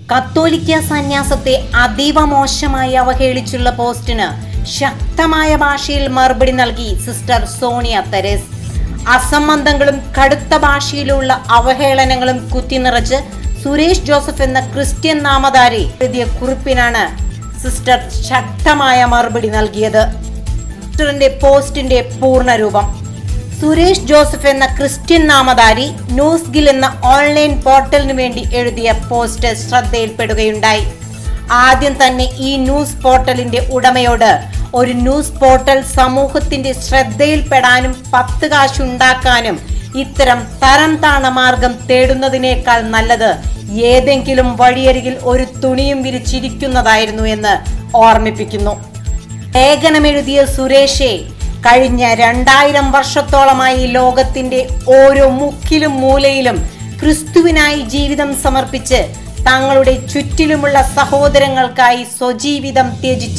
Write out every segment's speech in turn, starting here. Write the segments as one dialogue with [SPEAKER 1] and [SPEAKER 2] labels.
[SPEAKER 1] കത്തോലിക്ക സന്യാസത്തെ അതീവ മോശമായി അവഹേളിച്ചുള്ള പോസ്റ്റിന് ശക്തമായ ഭാഷയിൽ മറുപടി നൽകി സിസ്റ്റർ സോണിയ തെരേസ് അസംബന്ധങ്ങളും കടുത്ത ഭാഷയിലുള്ള അവഹേളനങ്ങളും കുത്തിനിറച്ച് സുരേഷ് ജോസഫ് എന്ന ക്രിസ്ത്യൻ നാമധാരി എഴുതിയ കുറിപ്പിനാണ് സിസ്റ്റർ ശക്തമായ മറുപടി നൽകിയത് സിസ്റ്ററിന്റെ പോസ്റ്റിന്റെ പൂർണ്ണരൂപം സുരേഷ് ജോസഫ് എന്ന ക്രിസ്ത്യൻ നാമധാരി ന്യൂസ് ഗിൽ എന്ന ഓൺലൈൻ പോർട്ടലിന് വേണ്ടി എഴുതിയ പോസ്റ്റ് ശ്രദ്ധയിൽപ്പെടുകയുണ്ടായി ആദ്യം തന്നെ ഈ ന്യൂസ് പോർട്ടലിന്റെ ഉടമയോട് ഒരു ന്യൂസ് പോർട്ടൽ സമൂഹത്തിന്റെ ശ്രദ്ധയിൽപ്പെടാനും പത്ത് കാശുണ്ടാക്കാനും ഇത്തരം തരം താണ മാർഗം തേടുന്നതിനേക്കാൾ നല്ലത് ഏതെങ്കിലും വഴിയരികിൽ ഒരു തുണിയും വിരിച്ചിരിക്കുന്നതായിരുന്നു എന്ന് ഓർമ്മിപ്പിക്കുന്നു ലേഖനമെഴുതിയ സുരേഷെ കഴിഞ്ഞ രണ്ടായിരം വർഷത്തോളമായി ലോകത്തിന്റെ ഓരോ മുക്കിലും മൂലയിലും ക്രിസ്തുവിനായി ജീവിതം സമർപ്പിച്ച് തങ്ങളുടെ ചുറ്റിലുമുള്ള സഹോദരങ്ങൾക്കായി സ്വജീവിതം ത്യജിച്ച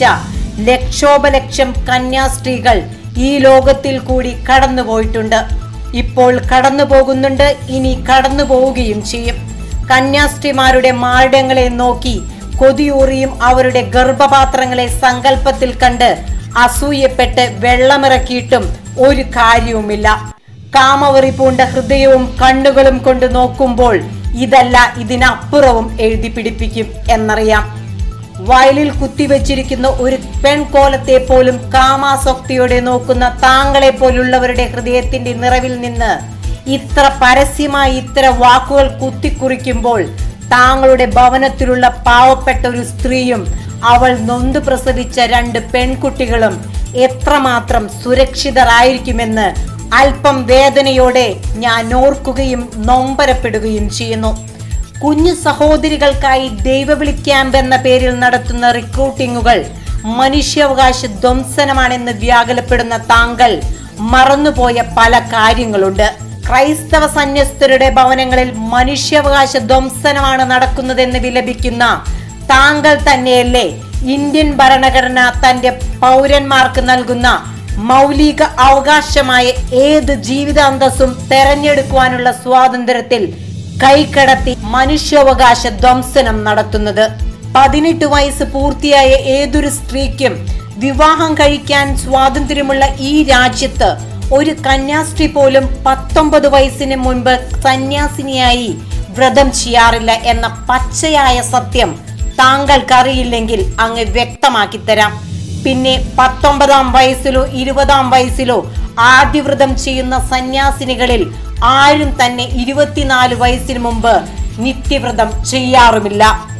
[SPEAKER 1] ലക്ഷോപലക്ഷം കന്യാസ്ത്രീകൾ ഈ ലോകത്തിൽ കൂടി കടന്നുപോയിട്ടുണ്ട് ഇപ്പോൾ കടന്നു പോകുന്നുണ്ട് ഇനി കടന്നു പോവുകയും ചെയ്യും കന്യാസ്ത്രീമാരുടെ മാർഡങ്ങളെ നോക്കി കൊതിയൂറിയും അവരുടെ ഗർഭപാത്രങ്ങളെ സങ്കല്പത്തിൽ കണ്ട് അസൂയപ്പെട്ട് വെള്ളമിറക്കിയിട്ടും ഒരു കാര്യവുമില്ല കാമവറി പൂണ്ട ഹൃദയവും കണ്ണുകളും കൊണ്ട് നോക്കുമ്പോൾ ഇതല്ല ഇതിനപ്പുറവും എഴുതി പിടിപ്പിക്കും എന്നറിയാം വയലിൽ കുത്തിവെച്ചിരിക്കുന്ന ഒരു പെൺകോലത്തെ പോലും കാമാസക്തിയോടെ നോക്കുന്ന താങ്കളെ പോലുള്ളവരുടെ ഹൃദയത്തിന്റെ നിറവിൽ നിന്ന് ഇത്ര പരസ്യമായി ഇത്ര വാക്കുകൾ കുത്തിക്കുറിക്കുമ്പോൾ താങ്കളുടെ ഭവനത്തിലുള്ള പാവപ്പെട്ട ഒരു സ്ത്രീയും അവൾ നൊന്ത് പ്രസവിച്ച രണ്ട് പെൺകുട്ടികളും എത്രമാത്രം സുരക്ഷിതരായിരിക്കുമെന്ന് അല്പം വേദനയോടെ ഞാൻ ഓർക്കുകയും നൊമ്പരപ്പെടുകയും ചെയ്യുന്നു കുഞ്ഞു സഹോദരികൾക്കായി ദൈവവിളി ക്യാമ്പ് എന്ന പേരിൽ നടത്തുന്ന റിക്രൂട്ടിങ്ങുകൾ മനുഷ്യാവകാശ ധ്വംസനമാണെന്ന് വ്യാകുലപ്പെടുന്ന താങ്കൾ മറന്നുപോയ പല കാര്യങ്ങളുണ്ട് ക്രൈസ്തവ സന്യസ്തരുടെ ഭവനങ്ങളിൽ മനുഷ്യാവകാശ ധ്വംസനമാണ് നടക്കുന്നതെന്ന് വിലപിക്കുന്ന താങ്കൾ തന്നെയല്ലേ ഇന്ത്യൻ ഭരണഘടന തന്റെ പൗരന്മാർക്ക് നൽകുന്ന മൗലിക അവകാശമായ ഏത് ജീവിതാന്തസ്സും തെരഞ്ഞെടുക്കുവാനുള്ള സ്വാതന്ത്ര്യത്തിൽ കൈക്കടത്തി മനുഷ്യാവകാശ ധ്വംസനം നടത്തുന്നത് പതിനെട്ട് വയസ്സ് പൂർത്തിയായ ഏതൊരു സ്ത്രീക്കും വിവാഹം കഴിക്കാൻ സ്വാതന്ത്ര്യമുള്ള ഈ രാജ്യത്ത് ഒരു കന്യാസ്ത്രീ പോലും പത്തൊമ്പത് വയസ്സിന് മുൻപ് സന്യാസിനിയായി വ്രതം ചെയ്യാറില്ല എന്ന പച്ചയായ സത്യം താങ്കൾക്കറിയില്ലെങ്കിൽ അങ്ങ് വ്യക്തമാക്കി തരാം പിന്നെ പത്തൊമ്പതാം വയസ്സിലോ ഇരുപതാം വയസ്സിലോ ആദ്യവ്രതം ചെയ്യുന്ന സന്യാസിനികളിൽ ആരും തന്നെ ഇരുപത്തിനാല് വയസ്സിന് മുമ്പ് നിത്യവ്രതം ചെയ്യാറുമില്ല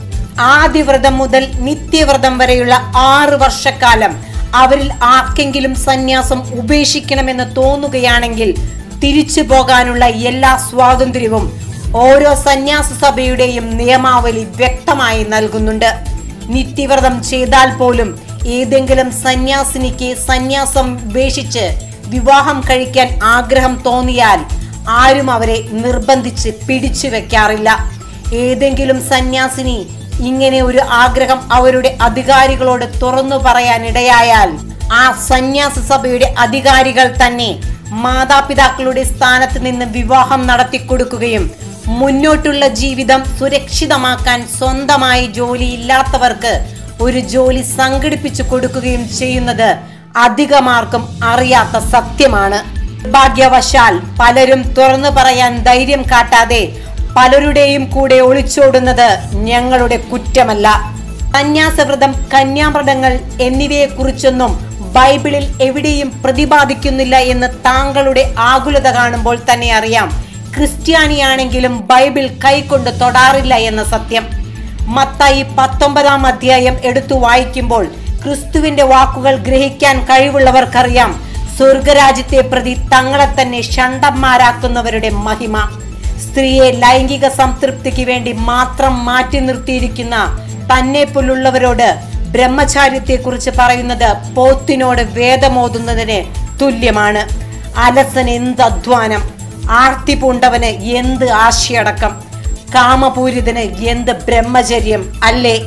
[SPEAKER 1] ആദ്യവ്രതം മുതൽ നിത്യവ്രതം വരെയുള്ള ആറ് വർഷക്കാലം അവരിൽ ആർക്കെങ്കിലും സന്യാസം ഉപേക്ഷിക്കണമെന്ന് തോന്നുകയാണെങ്കിൽ തിരിച്ചു പോകാനുള്ള എല്ലാ സ്വാതന്ത്ര്യവും ഓരോ സന്യാസ സഭയുടെയും നിയമാവലി വ്യക്തമായി നൽകുന്നുണ്ട് നിത്യവ്രതം ചെയ്താൽ പോലും ഏതെങ്കിലും സന്യാസിനിക്ക് സന്യാസം ഉപേക്ഷിച്ച് വിവാഹം കഴിക്കാൻ ആഗ്രഹം തോന്നിയാൽ ആരും അവരെ നിർബന്ധിച്ച് പിടിച്ചു വെക്കാറില്ല ഏതെങ്കിലും സന്യാസിനി ഇങ്ങനെ ഒരു ആഗ്രഹം അവരുടെ അധികാരികളോട് തുറന്നു പറയാൻ ഇടയായാൽ ആ സന്യാസ സഭയുടെ അധികാരികൾ തന്നെ മാതാപിതാക്കളുടെ സ്ഥാനത്ത് നിന്ന് വിവാഹം നടത്തിക്കൊടുക്കുകയും മുന്നോട്ടുള്ള ജീവിതം സുരക്ഷിതമാക്കാൻ സ്വന്തമായി ജോലി ഇല്ലാത്തവർക്ക് ഒരു ജോലി സംഘടിപ്പിച്ചു കൊടുക്കുകയും ചെയ്യുന്നത് അധികമാർക്കും അറിയാത്ത സത്യമാണ് ഭാഗ്യവശാൽ പലരും തുറന്നു പറയാൻ ധൈര്യം കാട്ടാതെ പലരുടെയും കൂടെ ഒളിച്ചോടുന്നത് ഞങ്ങളുടെ കുറ്റമല്ല സന്യാസവ്രതം കന്യാമൃതങ്ങൾ എന്നിവയെ കുറിച്ചൊന്നും ബൈബിളിൽ എവിടെയും പ്രതിപാദിക്കുന്നില്ല എന്ന് താങ്കളുടെ ആകുലത കാണുമ്പോൾ തന്നെ അറിയാം ക്രിസ്ത്യാനിയാണെങ്കിലും ബൈബിൾ കൈകൊണ്ട് തൊടാറില്ല എന്ന സത്യം മത്തായി പത്തൊമ്പതാം അധ്യായം എടുത്തു വായിക്കുമ്പോൾ ക്രിസ്തുവിന്റെ വാക്കുകൾ ഗ്രഹിക്കാൻ കഴിവുള്ളവർക്കറിയാം സ്വർഗരാജ്യത്തെ പ്രതി തങ്ങളെ തന്നെ ഷണ്ടന്മാരാക്കുന്നവരുടെ മഹിമ സ്ത്രീയെ ലൈംഗിക സംതൃപ്തിക്ക് വേണ്ടി മാത്രം മാറ്റി നിർത്തിയിരിക്കുന്ന തന്നെ പോലുള്ളവരോട് ബ്രഹ്മചാര്യത്തെ കുറിച്ച് പറയുന്നത് പോത്തിനോട് വേദമോതുന്നതിന് തുല്യമാണ് അലസന് എന്ത് അധ്വാനം ആർത്തി പൂണ്ടവന് എന്ത് ആശയടക്കം കാമപൂരിതന് എന്ത് ബ്രഹ്മചര്യം അല്ലേ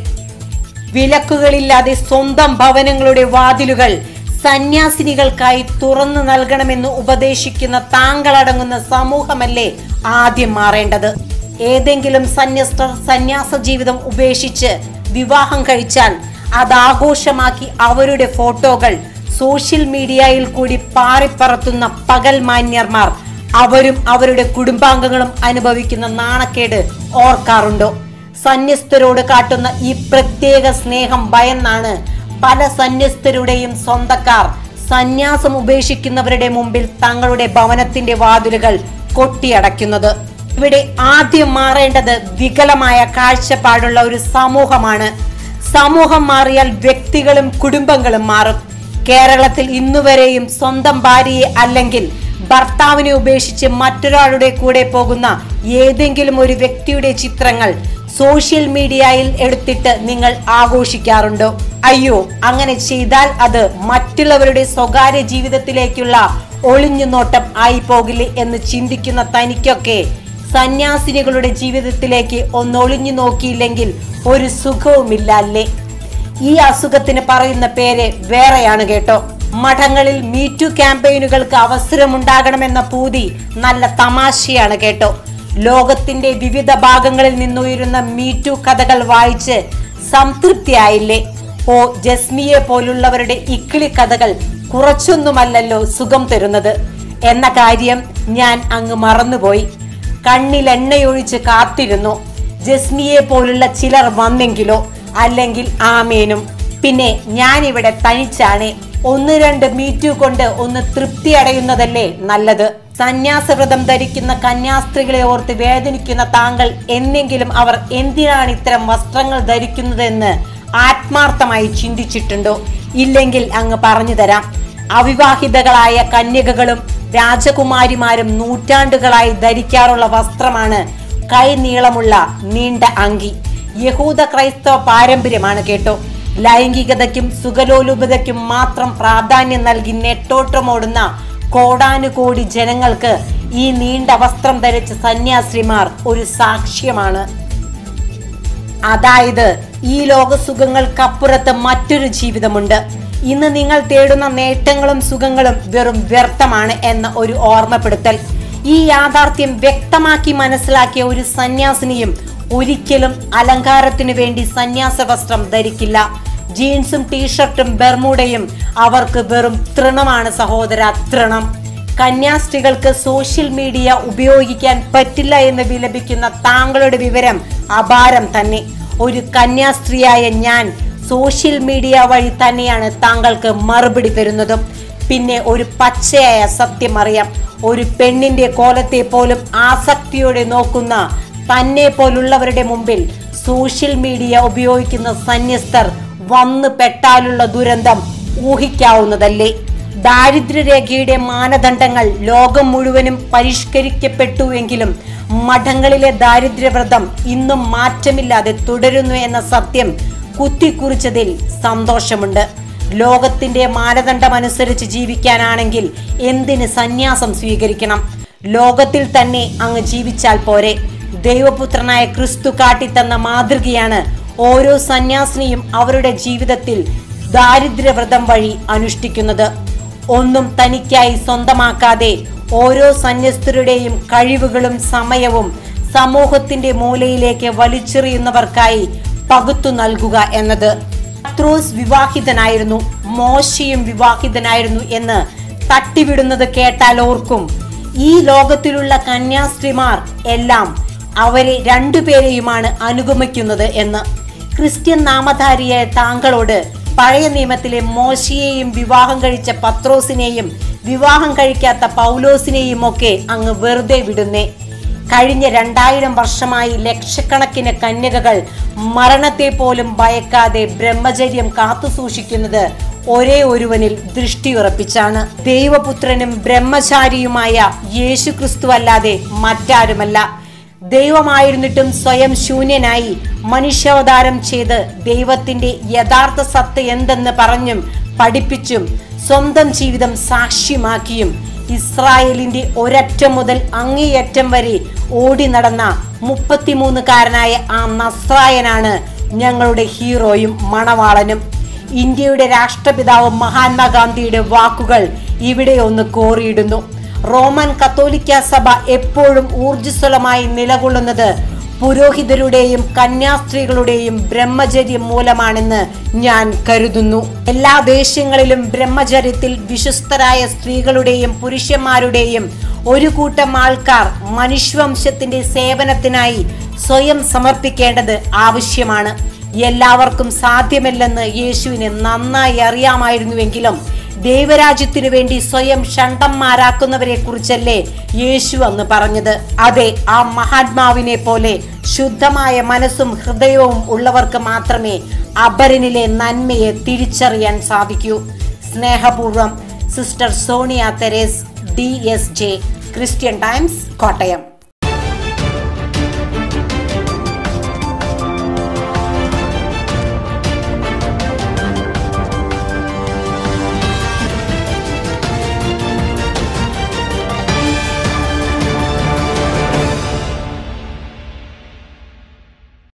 [SPEAKER 1] വിലക്കുകളില്ലാതെ സ്വന്തം ഭവനങ്ങളുടെ വാതിലുകൾ സന്യാസിനികൾക്കായി തുറന്നു നൽകണമെന്ന് ഉപദേശിക്കുന്ന താങ്കളടങ്ങുന്ന സമൂഹമല്ലേ ആദ്യം മാറേണ്ടത് ഏതെങ്കിലും സന്യസ്തർ സന്യാസ ജീവിതം ഉപേക്ഷിച്ച് വിവാഹം കഴിച്ചാൽ അത് ആഘോഷമാക്കി അവരുടെ ഫോട്ടോകൾ സോഷ്യൽ മീഡിയയിൽ കൂടി പാറിപ്പറത്തുന്ന പകൽ മാന്യർമാർ അവരും അവരുടെ കുടുംബാംഗങ്ങളും അനുഭവിക്കുന്ന നാണക്കേട് ഓർക്കാറുണ്ടോ സന്യസ്തരോട് കാട്ടുന്ന ഈ പ്രത്യേക സ്നേഹം ഭയന്നാണ് പല സന്യസ്തരുടെയും സ്വന്തക്കാർ സന്യാസം ഉപേക്ഷിക്കുന്നവരുടെ മുമ്പിൽ തങ്ങളുടെ ഭവനത്തിന്റെ വാതിലുകൾ കൊട്ടിയടയ്ക്കുന്നത് ഇവിടെ ആദ്യം മാറേണ്ടത് വികലമായ കാഴ്ചപ്പാടുള്ള ഒരു സമൂഹമാണ് സമൂഹം മാറിയാൽ വ്യക്തികളും കുടുംബങ്ങളും മാറും കേരളത്തിൽ ഇന്നുവരെയും സ്വന്തം ഭാര്യയെ അല്ലെങ്കിൽ ഭർത്താവിനെ ഉപേക്ഷിച്ച് മറ്റൊരാളുടെ കൂടെ പോകുന്ന ഏതെങ്കിലും ഒരു വ്യക്തിയുടെ ചിത്രങ്ങൾ സോഷ്യൽ മീഡിയയിൽ എടുത്തിട്ട് നിങ്ങൾ ആഘോഷിക്കാറുണ്ടോ അയ്യോ അങ്ങനെ ചെയ്താൽ അത് മറ്റുള്ളവരുടെ സ്വകാര്യ ജീവിതത്തിലേക്കുള്ള ഒളിഞ്ഞു നോട്ടം ആയി പോകില്ലേ എന്ന് ചിന്തിക്കുന്ന തനിക്കൊക്കെ സന്യാസിനികളുടെ ജീവിതത്തിലേക്ക് ഒന്ന് ഒളിഞ്ഞു നോക്കിയില്ലെങ്കിൽ ഒരു സുഖവുമില്ല അല്ലേ ഈ അസുഖത്തിന് പറയുന്ന പേര് വേറെയാണ് കേട്ടോ മഠങ്ങളിൽ മീറ്റു ക്യാമ്പയിനുകൾക്ക് അവസരമുണ്ടാകണമെന്ന പൂതി നല്ല തമാശയാണ് കേട്ടോ ലോകത്തിന്റെ വിവിധ ഭാഗങ്ങളിൽ നിന്നുയരുന്ന മീറ്റു കഥകൾ വായിച്ച് സംതൃപ്തിയായില്ലേ ഓ ജസ്മിയെ പോലുള്ളവരുടെ ഇക്കിളി കഥകൾ കുറച്ചൊന്നുമല്ലല്ലോ സുഖം തരുന്നത് എന്ന കാര്യം ഞാൻ അങ്ങ് മറന്നുപോയി കണ്ണിൽ എണ്ണയൊഴിച്ച് കാത്തിരുന്നു ജസ്മിയെ പോലുള്ള ചിലർ വന്നെങ്കിലോ അല്ലെങ്കിൽ ആമേനും പിന്നെ ഞാനിവിടെ തനിച്ചാണ് ഒന്ന് രണ്ട് മീറ്റു കൊണ്ട് ഒന്ന് തൃപ്തി അടയുന്നതല്ലേ നല്ലത് സന്യാസവ്രതം ധരിക്കുന്ന കന്യാസ്ത്രീകളെ ഓർത്ത് വേദനിക്കുന്ന താങ്കൾ എന്നെങ്കിലും അവർ എന്തിനാണ് ഇത്തരം വസ്ത്രങ്ങൾ ധരിക്കുന്നതെന്ന് ആത്മാർത്ഥമായി ചിന്തിച്ചിട്ടുണ്ടോ ഇല്ലെങ്കിൽ അങ്ങ് പറഞ്ഞു തരാം അവിവാഹിതകളായ കന്യകകളും രാജകുമാരിമാരും നൂറ്റാണ്ടുകളായി ധരിക്കാറുള്ള വസ്ത്രമാണ് കൈ നീളമുള്ള നീണ്ട അങ്കി യഹൂദ ക്രൈസ്തവ പാരമ്പര്യമാണ് കേട്ടോ ലൈംഗികതയ്ക്കും സുഖലോലുപതയ്ക്കും മാത്രം പ്രാധാന്യം നൽകി നെട്ടോട്ടമോടുന്ന കോടാനുകോടി ജനങ്ങൾക്ക് ഈ നീണ്ട വസ്ത്രം ധരിച്ച സന്യാസിമാർ ഒരു സാക്ഷ്യമാണ് അതായത് ഈ ലോകസുഖങ്ങൾക്കപ്പുറത്ത് മറ്റൊരു ജീവിതമുണ്ട് ഇന്ന് നിങ്ങൾ തേടുന്ന നേട്ടങ്ങളും സുഖങ്ങളും വെറും വ്യർത്ഥമാണ് എന്ന ഒരു ഓർമ്മപ്പെടുത്തൽ ഈ യാഥാർത്ഥ്യം വ്യക്തമാക്കി മനസ്സിലാക്കിയ ഒരു സന്യാസിനിയും ഒരിക്കലും അലങ്കാരത്തിനു വേണ്ടി സന്യാസ വസ്ത്രം ധരിക്കില്ല ജീൻസും ടീഷർട്ടും ബെർമൂഡയും അവർക്ക് വെറും തൃണമാണ് സഹോദര തൃണം കന്യാസ്ത്രീകൾക്ക് സോഷ്യൽ മീഡിയ ഉപയോഗിക്കാൻ പറ്റില്ല എന്ന് വിലപിക്കുന്ന താങ്കളുടെ വിവരം അപാരം തന്നെ ഒരു കന്യാസ്ത്രീയായ ഞാൻ സോഷ്യൽ മീഡിയ വഴി തന്നെയാണ് താങ്കൾക്ക് മറുപടി തരുന്നതും പിന്നെ ഒരു പച്ചയായ സത്യം അറിയാം ഒരു പെണ്ണിന്റെ കോലത്തെ പോലും ആസക്തിയോടെ നോക്കുന്ന തന്നെ പോലുള്ളവരുടെ മുമ്പിൽ സോഷ്യൽ മീഡിയ ഉപയോഗിക്കുന്ന സന്യസ്തർ വന്നു പെട്ടാലുള്ള ദുരന്തം ഊഹിക്കാവുന്നതല്ലേ ദാരിദ്ര്യരേഖയുടെ മാനദണ്ഡങ്ങൾ ലോകം മുഴുവനും പരിഷ്കരിക്കപ്പെട്ടുവെങ്കിലും മഠങ്ങളിലെ ദാരിദ്ര്യവ്രതം ഇന്നും മാറ്റമില്ലാതെ തുടരുന്നു എന്ന സത്യം കുത്തിക്കുറിച്ചതിൽ സന്തോഷമുണ്ട് ലോകത്തിന്റെ മാനദണ്ഡം അനുസരിച്ച് ജീവിക്കാനാണെങ്കിൽ എന്തിന് സന്യാസം സ്വീകരിക്കണം ലോകത്തിൽ തന്നെ അങ്ങ് ജീവിച്ചാൽ പോരെ ദൈവപുത്രനായ ക്രിസ്തു കാട്ടിത്തന്ന മാതൃകയാണ് ഓരോ സന്യാസിനിയും അവരുടെ ജീവിതത്തിൽ ദാരിദ്ര്യവ്രതം വഴി അനുഷ്ഠിക്കുന്നത് ഒന്നും തനിക്കായി സ്വന്തമാക്കാതെ ഓരോ സന്യസ്തരുടെയും കഴിവുകളും സമയവും സമൂഹത്തിന്റെ മൂലയിലേക്ക് വലിച്ചെറിയുന്നവർക്കായി പകുത്തു നൽകുക എന്നത് പത്രോസ് വിവാഹിതനായിരുന്നു മോശയും വിവാഹിതനായിരുന്നു എന്ന് തട്ടിവിടുന്നത് കേട്ടാൽ ഓർക്കും ഈ ലോകത്തിലുള്ള കന്യാസ്ത്രീമാർ എല്ലാം അവരെ രണ്ടുപേരെയുമാണ് അനുഗമിക്കുന്നത് എന്ന് ക്രിസ്ത്യൻ നാമധാരിയായ താങ്കളോട് പഴയ നിയമത്തിലെ മോശയെയും വിവാഹം കഴിച്ച പത്രോസിനെയും വിവാഹം കഴിക്കാത്ത പൗലോസിനെയും ഒക്കെ അങ്ങ് വെറുതെ വിടുന്നേ കഴിഞ്ഞ രണ്ടായിരം വർഷമായി ലക്ഷക്കണക്കിന് കന്യകകൾ മരണത്തെ പോലും ഭയക്കാതെ ബ്രഹ്മചര്യം കാത്തുസൂക്ഷിക്കുന്നത് ഒരേ ഒരുവനിൽ ദൃഷ്ടിയുറപ്പിച്ചാണ് ദൈവപുത്രനും ബ്രഹ്മചാരിയുമായ യേശു ക്രിസ്തു അല്ലാതെ മറ്റാരുമല്ല ദൈവമായിരുന്നിട്ടും സ്വയം ശൂന്യനായി മനുഷ്യാവതാരം ചെയ്ത് ദൈവത്തിന്റെ യഥാർത്ഥ സത്ത് എന്തെന്ന് പറഞ്ഞും പഠിപ്പിച്ചും സ്വന്തം ജീവിതം സാക്ഷ്യമാക്കിയും ഇസ്രായേലിന്റെ ഒരറ്റം മുതൽ അങ്ങേയറ്റം വരെ ഓടി നടന്ന മുപ്പത്തിമൂന്നുകാരനായ ആ നസ്രായനാണ് ഞങ്ങളുടെ ഹീറോയും മണവാളനും ഇന്ത്യയുടെ രാഷ്ട്രപിതാവ് മഹാത്മാഗാന്ധിയുടെ വാക്കുകൾ ഇവിടെ ഒന്ന് കോറിയിടുന്നു റോമൻ കത്തോലിക്ക സഭ എപ്പോഴും ഊർജ്ജസ്വലമായി നിലകൊള്ളുന്നത് പുരോഹിതരുടെയും കന്യാസ്ത്രീകളുടെയും ബ്രഹ്മചര്യം മൂലമാണെന്ന് ഞാൻ കരുതുന്നു എല്ലാ ദേശങ്ങളിലും ബ്രഹ്മചര്യത്തിൽ വിശ്വസ്തരായ സ്ത്രീകളുടെയും പുരുഷന്മാരുടെയും ഒരു കൂട്ടം ആൾക്കാർ മനുഷ്യവംശത്തിന്റെ സേവനത്തിനായി സ്വയം സമർപ്പിക്കേണ്ടത് ആവശ്യമാണ് എല്ലാവർക്കും സാധ്യമല്ലെന്ന് യേശുവിന് നന്നായി അറിയാമായിരുന്നുവെങ്കിലും ദൈവരാജ്യത്തിനു വേണ്ടി സ്വയം ഷണ്ടന്മാരാക്കുന്നവരെ കുറിച്ചല്ലേ യേശു അന്ന് പറഞ്ഞത് അതെ ആ മഹാത്മാവിനെ പോലെ ശുദ്ധമായ മനസ്സും ഹൃദയവും ഉള്ളവർക്ക് മാത്രമേ അപരനിലെ നന്മയെ തിരിച്ചറിയാൻ സാധിക്കൂ സ്നേഹപൂർവം sister Sonia Theres D S J Christian Times Kottayam